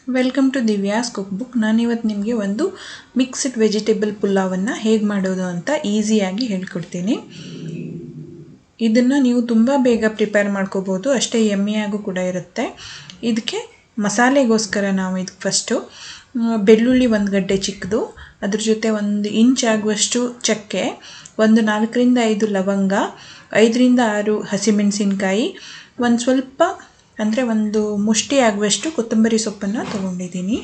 welcome to Divya's cook book ನಾನಿವತ್ತು ನಿಮಗೆ ಒಂದು ಮಿಕ್ಸ್ಡ್ ವೆಜಿಟೇಬಲ್ ಪುಲಾವನ್ನು ಹೇಗೆ ಮಾಡೋದು ಅಂತ ಈಸಿಯಾಗಿ ಹೇಳ್ಕೊಡ್ತೀನಿ ಇದನ್ನು ನೀವು ತುಂಬ ಬೇಗ ಪ್ರಿಪೇರ್ ಮಾಡ್ಕೋಬೋದು ಅಷ್ಟೇ ಯಮ್ಮಿಯಾಗೂ ಕೂಡ ಇರುತ್ತೆ ಇದಕ್ಕೆ ಮಸಾಲೆಗೋಸ್ಕರ ನಾವು ಇದಕ್ಕೆ ಫಸ್ಟು ಬೆಳ್ಳುಳ್ಳಿ ಒಂದು ಗಡ್ಡೆ ಚಿಕ್ಕದು ಅದ್ರ ಜೊತೆ ಒಂದು ಇಂಚ್ ಆಗುವಷ್ಟು ಚಕ್ಕೆ ಒಂದು ನಾಲ್ಕರಿಂದ ಐದು ಲವಂಗ ಐದರಿಂದ ಆರು ಹಸಿಮೆಣಸಿನ್ಕಾಯಿ ಒಂದು ಸ್ವಲ್ಪ ಅಂದರೆ ಒಂದು ಮುಷ್ಟಿ ಆಗುವಷ್ಟು ಕೊತ್ತಂಬರಿ ಸೊಪ್ಪನ್ನು ತೊಗೊಂಡಿದ್ದೀನಿ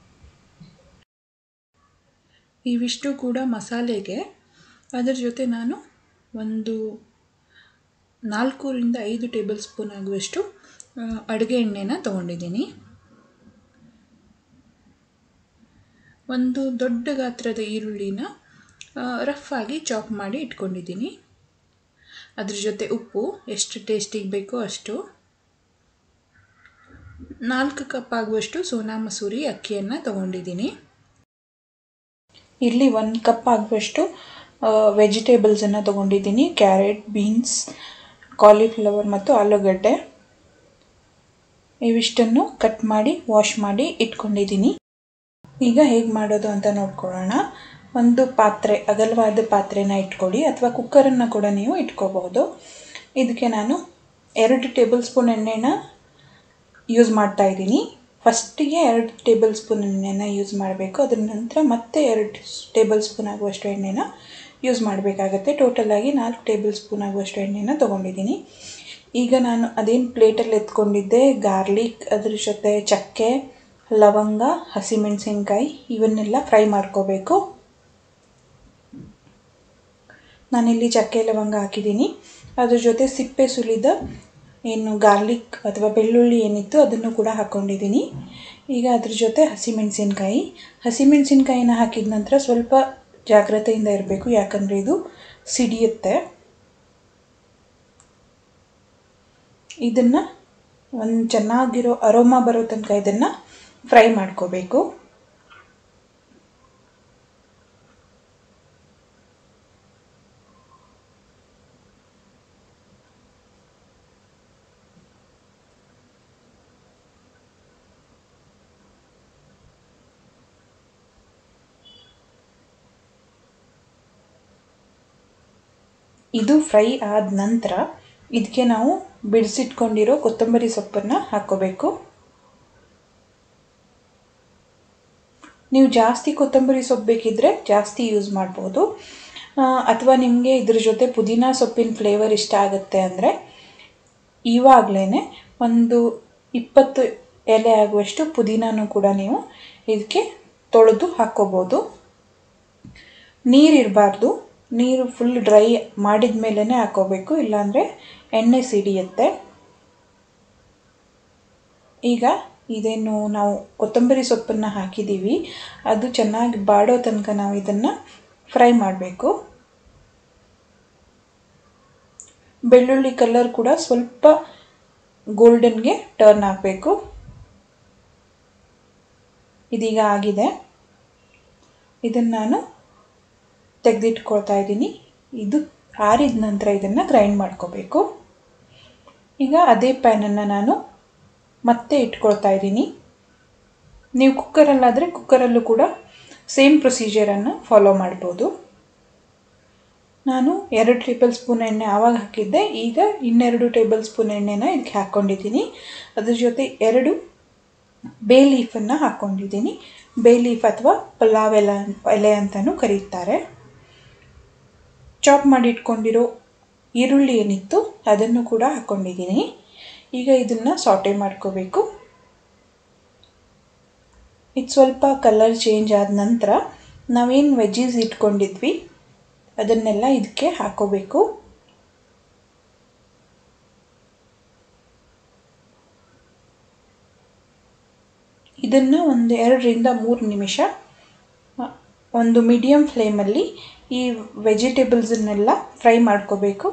ಇವಿಷ್ಟು ಕೂಡ ಮಸಾಲೆಗೆ ಅದರ ಜೊತೆ ನಾನು ಒಂದು ನಾಲ್ಕರಿಂದ ಐದು ಟೇಬಲ್ ಸ್ಪೂನ್ ಆಗುವಷ್ಟು ಅಡುಗೆ ಎಣ್ಣೆನ ತೊಗೊಂಡಿದ್ದೀನಿ ಒಂದು ದೊಡ್ಡ ಗಾತ್ರದ ಈರುಳ್ಳಿನ ರಫ್ ಆಗಿ ಚಾಪ್ ಮಾಡಿ ಇಟ್ಕೊಂಡಿದ್ದೀನಿ ಅದ್ರ ಜೊತೆ ಉಪ್ಪು ಎಷ್ಟು ಟೇಸ್ಟಿಗೆ ಬೇಕೋ ಅಷ್ಟು ನಾಲ್ಕು ಕಪ್ ಆಗುವಷ್ಟು ಸೋನಾ ಮಸೂರಿ ಅಕ್ಕಿಯನ್ನು ತೊಗೊಂಡಿದ್ದೀನಿ ಇಲ್ಲಿ ಒಂದು ಕಪ್ ಆಗುವಷ್ಟು ವೆಜಿಟೇಬಲ್ಸನ್ನು ತೊಗೊಂಡಿದ್ದೀನಿ ಕ್ಯಾರೆಟ್ ಬೀನ್ಸ್ ಕಾಲಿಫ್ಲವರ್ ಮತ್ತು ಆಲೂಗಡ್ಡೆ ಇವಿಷ್ಟನ್ನು ಕಟ್ ಮಾಡಿ ವಾಶ್ ಮಾಡಿ ಇಟ್ಕೊಂಡಿದ್ದೀನಿ ಈಗ ಹೇಗೆ ಮಾಡೋದು ಅಂತ ನೋಡ್ಕೊಳ್ಳೋಣ ಒಂದು ಪಾತ್ರೆ ಅಗಲವಾದ ಪಾತ್ರೆನ ಇಟ್ಕೊಳ್ಳಿ ಅಥವಾ ಕುಕ್ಕರನ್ನು ಕೂಡ ನೀವು ಇಟ್ಕೋಬಹುದು ಇದಕ್ಕೆ ನಾನು ಎರಡು ಟೇಬಲ್ ಸ್ಪೂನ್ ಎಣ್ಣೆನ ಯೂಸ್ ಮಾಡ್ತಾ ಇದ್ದೀನಿ ಫಸ್ಟಿಗೆ ಎರಡು ಟೇಬಲ್ ಸ್ಪೂನ್ ಎಣ್ಣೆನ ಯೂಸ್ ಮಾಡಬೇಕು ಅದ್ರ ನಂತರ ಮತ್ತೆ ಎರಡು ಟೇಬಲ್ ಸ್ಪೂನ್ ಆಗುವಷ್ಟು ಎಣ್ಣೆನ ಯೂಸ್ ಮಾಡಬೇಕಾಗತ್ತೆ ಟೋಟಲಾಗಿ ನಾಲ್ಕು ಟೇಬಲ್ ಸ್ಪೂನ್ ಆಗುವಷ್ಟು ಎಣ್ಣೆನ ತೊಗೊಂಡಿದ್ದೀನಿ ಈಗ ನಾನು ಅದೇನು ಪ್ಲೇಟಲ್ಲಿ ಎತ್ಕೊಂಡಿದ್ದೆ ಗಾರ್ಲಿಕ್ ಅದ್ರ ಜೊತೆ ಚಕ್ಕೆ ಲವಂಗ ಹಸಿಮೆಣಸಿನ್ಕಾಯಿ ಇವನ್ನೆಲ್ಲ ಫ್ರೈ ಮಾಡ್ಕೋಬೇಕು ನಾನಿಲ್ಲಿ ಚಕ್ಕೆ ಲವಂಗ ಹಾಕಿದ್ದೀನಿ ಅದ್ರ ಜೊತೆ ಸಿಪ್ಪೆ ಸುಲಿದ ಏನು ಗಾರ್ಲಿಕ್ ಅಥವಾ ಬೆಳ್ಳುಳ್ಳಿ ಏನಿತ್ತು ಅದನ್ನು ಕೂಡ ಹಾಕ್ಕೊಂಡಿದ್ದೀನಿ ಈಗ ಅದ್ರ ಜೊತೆ ಹಸಿಮೆಣಸಿನ್ಕಾಯಿ ಹಸಿಮೆಣಸಿನ್ಕಾಯಿನ ಹಾಕಿದ ನಂತರ ಸ್ವಲ್ಪ ಜಾಗ್ರತೆಯಿಂದ ಇರಬೇಕು ಯಾಕಂದರೆ ಇದು ಸಿಡಿಯುತ್ತೆ ಇದನ್ನು ಒಂದು ಚೆನ್ನಾಗಿರೋ ಅರೋಮಾ ಬರೋ ತನಕ ಇದನ್ನು ಫ್ರೈ ಮಾಡ್ಕೋಬೇಕು ಇದು ಫ್ರೈ ಆದ ನಂತರ ಇದಕ್ಕೆ ನಾವು ಬಿಡಿಸಿಟ್ಕೊಂಡಿರೋ ಕೊತ್ತಂಬರಿ ಸೊಪ್ಪನ್ನು ಹಾಕ್ಕೋಬೇಕು ನೀವು ಜಾಸ್ತಿ ಕೊತ್ತಂಬರಿ ಸೊಪ್ಪು ಬೇಕಿದ್ದರೆ ಜಾಸ್ತಿ ಯೂಸ್ ಮಾಡ್ಬೋದು ಅಥವಾ ನಿಮಗೆ ಇದ್ರ ಜೊತೆ ಪುದೀನ ಸೊಪ್ಪಿನ ಫ್ಲೇವರ್ ಇಷ್ಟ ಆಗುತ್ತೆ ಅಂದರೆ ಇವಾಗಲೇ ಒಂದು ಇಪ್ಪತ್ತು ಎಲೆ ಆಗುವಷ್ಟು ಪುದೀನೂ ಕೂಡ ನೀವು ಇದಕ್ಕೆ ತೊಳೆದು ಹಾಕ್ಕೋಬೋದು ನೀರಿರಬಾರ್ದು ನೀರು ಫುಲ್ ಡ್ರೈ ಮಾಡಿದ ಮೇಲೇ ಹಾಕೋಬೇಕು ಇಲ್ಲಾಂದರೆ ಎಣ್ಣೆ ಸಿಡಿಯುತ್ತೆ ಈಗ ಇದೇನು ನಾವು ಕೊತ್ತಂಬರಿ ಸೊಪ್ಪನ್ನು ಹಾಕಿದ್ದೀವಿ ಅದು ಚೆನ್ನಾಗಿ ಬಾಡೋ ತನಕ ನಾವು ಇದನ್ನು ಫ್ರೈ ಮಾಡಬೇಕು ಬೆಳ್ಳುಳ್ಳಿ ಕಲರ್ ಕೂಡ ಸ್ವಲ್ಪ ಗೋಲ್ಡನ್ಗೆ ಟರ್ನ್ ಆಗಬೇಕು ಇದೀಗ ಆಗಿದೆ ಇದನ್ನು ನಾನು ತೆಗೆದಿಟ್ಕೊಳ್ತಾ ಇದ್ದೀನಿ ಇದು ಆರಿದ ನಂತರ ಇದನ್ನು ಗ್ರೈಂಡ್ ಮಾಡ್ಕೋಬೇಕು ಈಗ ಅದೇ ಪ್ಯಾನನ್ನು ನಾನು ಮತ್ತೆ ಇಟ್ಕೊಳ್ತಾ ಇದ್ದೀನಿ ನೀವು ಕುಕ್ಕರಲ್ಲಾದರೆ ಕುಕ್ಕರಲ್ಲೂ ಕೂಡ ಸೇಮ್ ಪ್ರೊಸೀಜರನ್ನು ಫಾಲೋ ಮಾಡ್ಬೋದು ನಾನು ಎರಡು ಟೇಬಲ್ ಸ್ಪೂನ್ ಎಣ್ಣೆ ಆವಾಗ ಹಾಕಿದ್ದೆ ಈಗ ಇನ್ನೆರಡು ಟೇಬಲ್ ಸ್ಪೂನ್ ಎಣ್ಣೆನ ಇದಕ್ಕೆ ಹಾಕ್ಕೊಂಡಿದ್ದೀನಿ ಅದ್ರ ಜೊತೆ ಎರಡು ಬೇ ಲೀಫನ್ನು ಹಾಕ್ಕೊಂಡಿದ್ದೀನಿ ಬೇ ಲೀಫ್ ಅಥವಾ ಪಲಾವ್ ಎಲೆ ಎಲೆ ಅಂತಲೂ ಕರೀತಾರೆ ಚಾಪ್ ಮಾಡಿ ಇಟ್ಕೊಂಡಿರೋ ಈರುಳ್ಳಿ ಏನಿತ್ತು ಅದನ್ನು ಕೂಡ ಹಾಕ್ಕೊಂಡಿದ್ದೀನಿ ಈಗ ಇದನ್ನು ಸಾಟೆ ಮಾಡ್ಕೋಬೇಕು ಇದು ಸ್ವಲ್ಪ ಕಲರ್ ಚೇಂಜ್ ಆದ ನಂತರ ನಾವೇನು ವೆಜ್ಜೀಸ್ ಇಟ್ಕೊಂಡಿದ್ವಿ ಅದನ್ನೆಲ್ಲ ಇದಕ್ಕೆ ಹಾಕೋಬೇಕು ಇದನ್ನು ಒಂದು ಎರಡರಿಂದ ಮೂರು ನಿಮಿಷ ಒಂದು ಮೀಡಿಯಮ್ ಫ್ಲೇಮಲ್ಲಿ ಈ ವೆಜಿಟೇಬಲ್ಸನ್ನೆಲ್ಲ ಫ್ರೈ ಮಾಡ್ಕೋಬೇಕು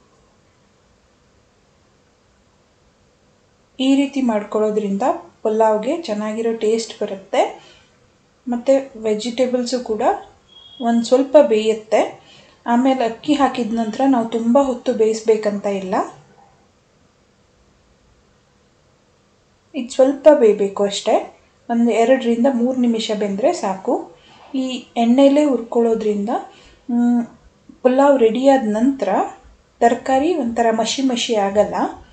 ಈ ರೀತಿ ಮಾಡ್ಕೊಳ್ಳೋದ್ರಿಂದ ಪಲಾವ್ಗೆ ಚೆನ್ನಾಗಿರೋ ಟೇಸ್ಟ್ ಬರುತ್ತೆ ಮತ್ತು ವೆಜಿಟೇಬಲ್ಸು ಕೂಡ ಒಂದು ಸ್ವಲ್ಪ ಬೇಯುತ್ತೆ ಆಮೇಲೆ ಅಕ್ಕಿ ಹಾಕಿದ ನಂತರ ನಾವು ತುಂಬ ಹೊತ್ತು ಬೇಯಿಸ್ಬೇಕಂತ ಇಲ್ಲ ಇದು ಸ್ವಲ್ಪ ಬೇಯಬೇಕು ಅಷ್ಟೇ ಒಂದು ಎರಡರಿಂದ ಮೂರು ನಿಮಿಷ ಬೆಂದರೆ ಸಾಕು ಈ ಎಣ್ಣೆಲೇ ಹುರ್ಕೊಳ್ಳೋದ್ರಿಂದ ಮ್, ಪುಲಾವ್ ರೆಡಿಯಾದ ನಂತರ ತರಕಾರಿ ಒಂಥರ ಮಷಿ ಮಷಿ ಆಗಲ್ಲ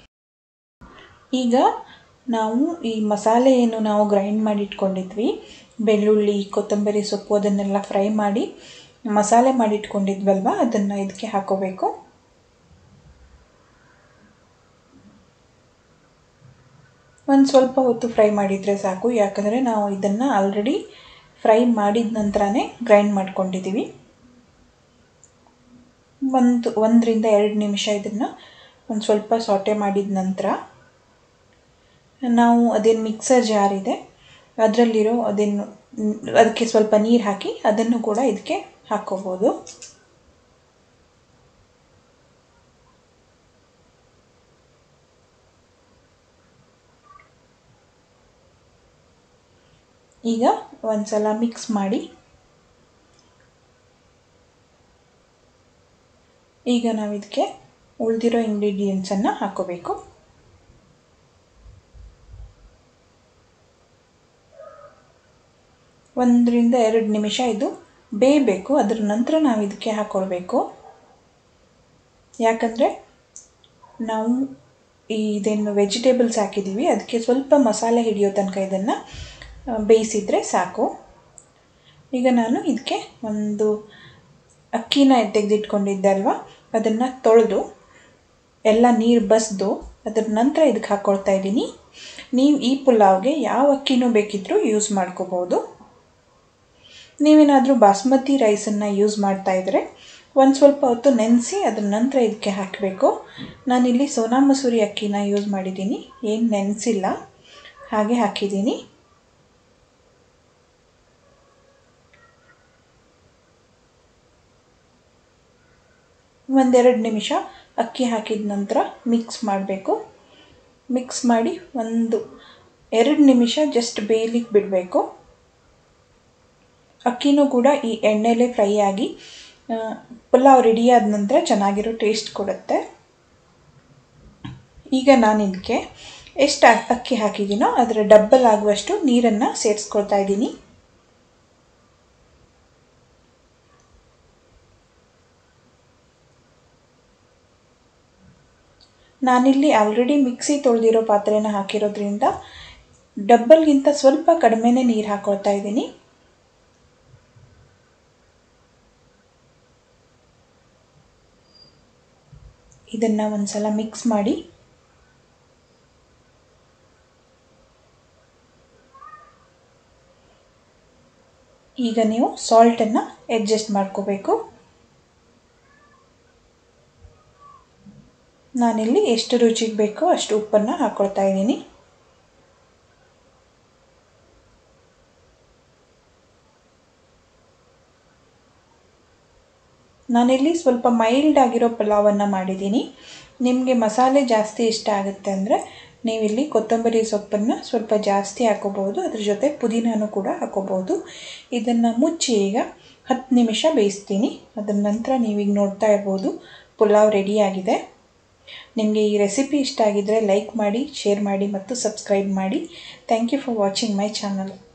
ಈಗ ನಾವು ಈ ಮಸಾಲೆ ಏನು ನಾವು ಗ್ರೈಂಡ್ ಮಾಡಿ ಇಟ್ಕೊಂಡಿದ್ವಿ ಬೆಳ್ಳುಳ್ಳಿ ಕೊತ್ತಂಬರಿ ಸೊಪ್ಪು ಅದನ್ನೆಲ್ಲ ಫ್ರೈ ಮಾಡಿ ಮಸಾಲೆ ಮಾಡಿ ಇಟ್ಕೊಂಡಿದ್ವಲ್ವ ಅದನ್ನು ಇದಕ್ಕೆ ಹಾಕೋಬೇಕು ಒಂದು ಸ್ವಲ್ಪ ಹೊತ್ತು ಫ್ರೈ ಮಾಡಿದರೆ ಸಾಕು ಯಾಕಂದರೆ ನಾವು ಇದನ್ನು ಆಲ್ರೆಡಿ ಫ್ರೈ ಮಾಡಿದ ನಂತರನೇ ಗ್ರೈಂಡ್ ಮಾಡ್ಕೊಂಡಿದ್ದೀವಿ ಒಂದು ಒಂದರಿಂದ ಎರಡು ನಿಮಿಷ ಇದನ್ನು ಒಂದು ಸ್ವಲ್ಪ ಸಾಟೆ ಮಾಡಿದ ನಂತರ ನಾವು ಅದೇನು ಮಿಕ್ಸರ್ ಜಾರ್ ಇದೆ ಅದರಲ್ಲಿರೋ ಅದೇನು ಅದಕ್ಕೆ ಸ್ವಲ್ಪ ನೀರು ಹಾಕಿ ಅದನ್ನು ಕೂಡ ಇದಕ್ಕೆ ಹಾಕ್ಕೋಬೋದು ಈಗ ಒಂದ್ಸಲ ಮಿಕ್ಸ್ ಮಾಡಿ ಈಗ ನಾವು ಇದಕ್ಕೆ ಉಳಿದಿರೋ ಇಂಗ್ರೀಡಿಯೆಂಟ್ಸನ್ನು ಹಾಕೋಬೇಕು ಒಂದರಿಂದ ಎರಡು ನಿಮಿಷ ಇದು ಬೇಯಬೇಕು ಅದರ ನಂತರ ನಾವು ಇದಕ್ಕೆ ಹಾಕ್ಕೊಳ್ಬೇಕು ಯಾಕಂದರೆ ನಾವು ಇದೇನು ವೆಜಿಟೇಬಲ್ಸ್ ಹಾಕಿದ್ದೀವಿ ಅದಕ್ಕೆ ಸ್ವಲ್ಪ ಮಸಾಲೆ ಹಿಡಿಯೋ ತನಕ ಇದನ್ನು ಬೇಯಿಸಿದರೆ ಸಾಕು ಈಗ ನಾನು ಇದಕ್ಕೆ ಒಂದು ಅಕ್ಕಿನ ತೆಗೆದಿಟ್ಕೊಂಡಿದ್ದೆ ಅಲ್ವಾ ಅದನ್ನು ತೊಳೆದು ಎಲ್ಲ ನೀರು ಬಸಿದು ಅದರ ನಂತರ ಇದಕ್ಕೆ ಹಾಕ್ಕೊಳ್ತಾ ಇದ್ದೀನಿ ನೀವು ಈ ಪುಲಾವ್ಗೆ ಯಾವ ಅಕ್ಕಿನೂ ಬೇಕಿದ್ದರೂ ಯೂಸ್ ಮಾಡ್ಕೋಬೋದು ನೀವೇನಾದರೂ ಬಾಸ್ಮತಿ ರೈಸನ್ನು ಯೂಸ್ ಮಾಡ್ತಾ ಇದ್ದರೆ ಒಂದು ಸ್ವಲ್ಪ ಹೊತ್ತು ನೆನೆಸಿ ಅದರ ನಂತರ ಇದಕ್ಕೆ ಹಾಕಬೇಕು ನಾನಿಲ್ಲಿ ಸೋನಾ ಮಸೂರಿ ಅಕ್ಕಿನ ಯೂಸ್ ಮಾಡಿದ್ದೀನಿ ಏನು ನೆನೆಸಿಲ್ಲ ಹಾಗೆ ಹಾಕಿದ್ದೀನಿ ಒಂದೆರಡು ನಿಮಿಷ ಅಕ್ಕಿ ಹಾಕಿದ ನಂತರ ಮಿಕ್ಸ್ ಮಾಡಬೇಕು ಮಿಕ್ಸ್ ಮಾಡಿ ಒಂದು ಎರಡು ನಿಮಿಷ ಜಸ್ಟ್ ಬೇಯಲಿಕ್ಕೆ ಬಿಡಬೇಕು ಅಕ್ಕಿನೂ ಕೂಡ ಈ ಎಣ್ಣೆಲೇ ಫ್ರೈ ಆಗಿ ಪುಲಾವ್ ರೆಡಿ ಆದ ನಂತರ ಚೆನ್ನಾಗಿರೋ ಟೇಸ್ಟ್ ಕೊಡುತ್ತೆ ಈಗ ನಾನು ಇದಕ್ಕೆ ಎಷ್ಟು ಅಕ್ಕಿ ಹಾಕಿದ್ದೀನೋ ಅದರ ಡಬ್ಬಲ್ ಆಗುವಷ್ಟು ನೀರನ್ನು ಸೇರಿಸ್ಕೊಳ್ತಾ ಇದ್ದೀನಿ ನಾನಿಲ್ಲಿ ಆಲ್ರೆಡಿ ಮಿಕ್ಸಿ ತೊಳೆದಿರೋ ಪಾತ್ರೆನ ಹಾಕಿರೋದ್ರಿಂದ ಡಬ್ಬಲ್ಗಿಂತ ಸ್ವಲ್ಪ ಕಡಿಮೆನೇ ನೀರು ಹಾಕ್ಕೊಳ್ತಾ ಇದ್ದೀನಿ ಇದನ್ನು ಒಂದು ಸಲ ಮಿಕ್ಸ್ ಮಾಡಿ ಈಗ ನೀವು ಸಾಲ್ಟನ್ನು ಅಡ್ಜಸ್ಟ್ ಮಾಡ್ಕೋಬೇಕು ನಾನಿಲ್ಲಿ ಎಷ್ಟು ರುಚಿಗೆ ಬೇಕೋ ಅಷ್ಟು ಉಪ್ಪನ್ನು ಹಾಕ್ಕೊಳ್ತಾ ಇದ್ದೀನಿ ನಾನಿಲ್ಲಿ ಸ್ವಲ್ಪ ಮೈಲ್ಡ್ ಆಗಿರೋ ಪಲಾವನ್ನು ಮಾಡಿದ್ದೀನಿ ನಿಮಗೆ ಮಸಾಲೆ ಜಾಸ್ತಿ ಇಷ್ಟ ಆಗುತ್ತೆ ಅಂದರೆ ನೀವಿಲ್ಲಿ ಕೊತ್ತಂಬರಿ ಸೊಪ್ಪನ್ನು ಸ್ವಲ್ಪ ಜಾಸ್ತಿ ಹಾಕೋಬೋದು ಅದ್ರ ಜೊತೆ ಪುದೀನೂ ಕೂಡ ಹಾಕೋಬೋದು ಇದನ್ನು ಮುಚ್ಚಿ ಈಗ ಹತ್ತು ನಿಮಿಷ ಬೇಯಿಸ್ತೀನಿ ಅದರ ನಂತರ ನೀವೀಗ ನೋಡ್ತಾ ಇರ್ಬೋದು ಪುಲಾವ್ ರೆಡಿಯಾಗಿದೆ ನಿಮಗೆ ಈ ರೆಸಿಪಿ ಇಷ್ಟ ಆಗಿದ್ದರೆ ಲೈಕ್ ಮಾಡಿ ಶೇರ್ ಮಾಡಿ ಮತ್ತು ಸಬ್ಸ್ಕ್ರೈಬ್ ಮಾಡಿ thank you for watching my channel